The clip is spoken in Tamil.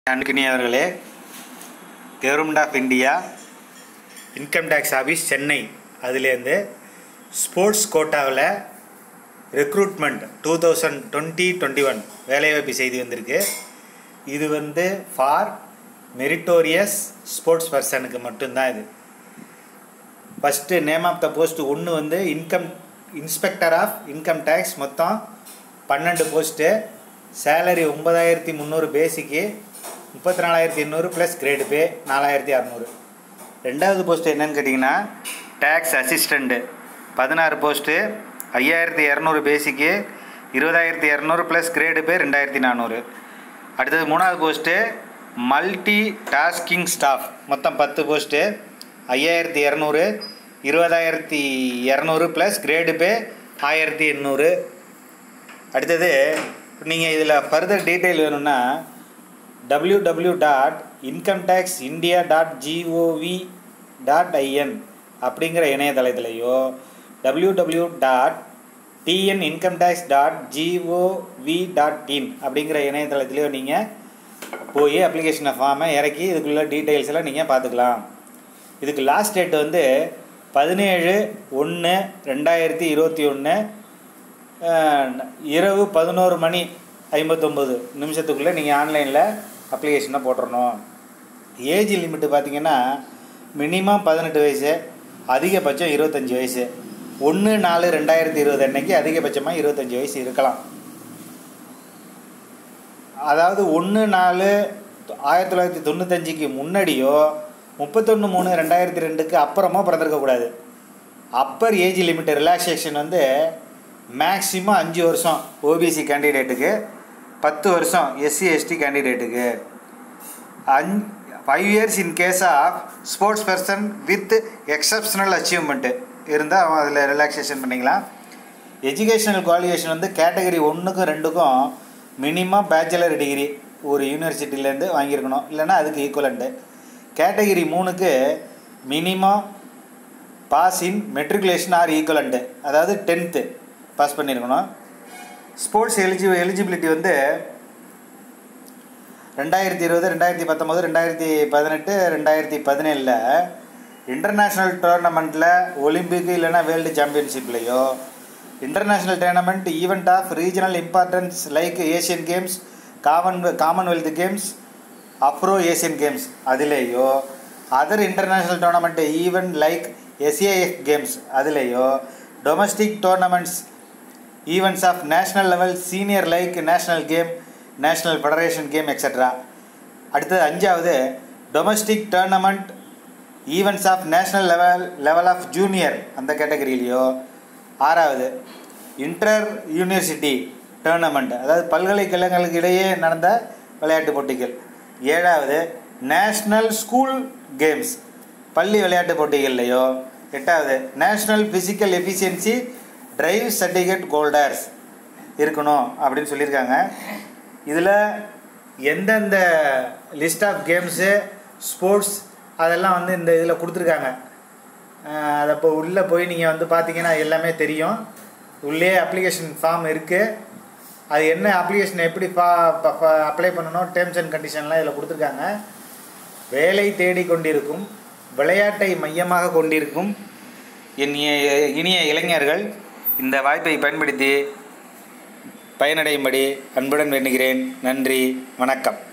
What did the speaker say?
அன்பினியவர்களே government of India income tax office Chennai அதுலேருந்து ஸ்போர்ட்ஸ் கோட்டாவில் recruitment two thousand twenty twenty one வேலைவாய்ப்பு செய்தி வந்திருக்கு இது வந்து ஃபார் மெரிட்டோரியஸ் ஸ்போர்ட்ஸ் பர்சனுக்கு மட்டும்தான் இது first name of the post ஒன்று வந்து income inspector of income tax மொத்தம் பன்னெண்டு போஸ்ட்டு சேலரி ஒன்பதாயிரத்தி முந்நூறு பேசிக்கு முப்பத்தி நாலாயிரத்தி எண்ணூறு ப்ளஸ் கிரேடு பே நாலாயிரத்தி அறநூறு ரெண்டாவது போஸ்ட் என்னன்னு கேட்டிங்கன்னா டேக்ஸ் அசிஸ்டண்ட்டு பதினாறு போஸ்ட்டு ஐயாயிரத்தி இரநூறு பேசிக்கு இருபதாயிரத்தி இரநூறு ப்ளஸ் கிரேடு பே ரெண்டாயிரத்தி நானூறு அடுத்தது மூணாவது போஸ்ட்டு மல்டி டாஸ்கிங் ஸ்டாஃப் மொத்தம் பத்து போஸ்ட்டு ஐயாயிரத்தி இரநூறு இருபதாயிரத்தி இரநூறு ப்ளஸ் கிரேடு பே ஆயிரத்தி எண்ணூறு அடுத்தது நீங்கள் இதில் ஃபர்தர் டீட்டெயில் வேணும்னா W W dot income tax India dot GOV dot IN அப்படிங்கிற இணையதளத்திலையோ W W dot TN income tax dot GOV dot in அப்படிங்கிற இணையதளத்திலையோ நீங்கள் போய் அப்ளிகேஷனை ஃபார்மை இறக்கி இதுக்குள்ள டீட்டெயில்ஸ் எல்லாம் நீங்கள் பார்த்துக்கலாம் இதுக்கு லாஸ்ட் டேட் வந்து பதினேழு ஒன்று ரெண்டாயிரத்தி இருபத்தி ஒன்று இரவு பதினோரு மணி ஐம்பத்தொம்பது நிமிஷத்துக்குள்ளே நீங்கள் ஆன்லைனில் அப்ளிகேஷனை போட்டுறணும் ஏஜ் லிமிட்டு பார்த்தீங்கன்னா மினிமம் பதினெட்டு வயசு அதிகபட்சம் இருபத்தஞ்சி வயசு ஒன்று நாலு ரெண்டாயிரத்தி இருபது அன்னைக்கு அதிகபட்சமாக இருபத்தஞ்சி வயசு இருக்கலாம் அதாவது ஒன்று நாலு ஆயிரத்தி தொள்ளாயிரத்தி தொண்ணூத்தஞ்சுக்கு முன்னாடியோ முப்பத்தொன்று மூணு ரெண்டாயிரத்தி ரெண்டுக்கு அப்புறமா பிறந்திருக்கக்கூடாது அப்பர் ஏஜ் லிமிட் ரிலாக்ஸேஷன் வந்து மேக்ஸிமம் அஞ்சு வருஷம் ஓபிசி கேண்டிடேட்டுக்கு பத்து வருஷம் எஸ்சி எஸ்டி கேண்டிடேட்டுக்கு அஞ் five years in case of sports person with exceptional achievement இருந்தால் அவன் அதில் ரிலாக்ஸேஷன் பண்ணிக்கலாம் எஜுகேஷனல் குவாலிஃபிகேஷன் வந்து கேட்டகரி ஒன்றுக்கும் ரெண்டுக்கும் மினிமம் பேச்சுலர் டிகிரி ஒரு யூனிவர்சிட்டிலேருந்து வாங்கியிருக்கணும் இல்லைன்னா அதுக்கு ஈக்குவலண்ட்டு கேட்டகரி மூணுக்கு minimum pass in matriculation or equivalent அதாவது டென்த்து பாஸ் பண்ணியிருக்கணும் ஸ்போர்ட்ஸ் எலிஜி எலிஜிபிலிட்டி வந்து ரெண்டாயிரத்தி இருபது ரெண்டாயிரத்தி பத்தொம்போது ரெண்டாயிரத்தி பதினெட்டு ரெண்டாயிரத்தி பதினேழில் இன்டர்நேஷ்னல் டோர்னமெண்ட்டில் ஒலிம்பிக்கு இல்லைன்னா வேர்ல்டு சாம்பியன்ஷிப்லேயோ international tournament event of regional importance like Asian games common commonwealth games Afro Asian games அதிலேயோ other international tournament event like SAF games அதிலேயோ domestic tournaments events of national level senior like national game national federation game extra அடுத்தது அஞ்சாவது domestic tournament events of national level level of junior அந்த கேட்டகரியிலையோ ஆறாவது இன்டர் யூனிவர்சிட்டி டோர்னமெண்ட் அதாவது பல்கலைக்கழகங்களுக்கு இடையே நடந்த விளையாட்டு போட்டிகள் ஏழாவது நேஷ்னல் ஸ்கூல் கேம்ஸ் பள்ளி விளையாட்டு போட்டிகள்லையோ எட்டாவது national physical efficiency drive certificate holders இருக்கணும் அப்படின்னு சொல்லியிருக்காங்க இதில் எந்தெந்த லிஸ்ட் ஆஃப் கேம்ஸு ஸ்போர்ட்ஸ் அதெல்லாம் வந்து இந்த இதில் கொடுத்துருக்காங்க அதை இப்போ உள்ளே போய் நீங்கள் வந்து பார்த்தீங்கன்னா எல்லாமே தெரியும் உள்ளே அப்ளிகேஷன் ஃபார்ம் இருக்குது அது என்ன அப்ளிகேஷன் எப்படி ஃபா அப்ளை பண்ணணும் டேர்ம்ஸ் அண்ட் கண்டிஷன்லாம் இதில் கொடுத்துருக்காங்க வேலை தேடி கொண்டிருக்கும் விளையாட்டை மையமாக கொண்டிருக்கும் இனிய இனிய இளைஞர்கள் இந்த வாய்ப்பை பயன்படுத்தி பயனடையும்படி அன்புடன் வேண்டுகிறேன் நன்றி வணக்கம்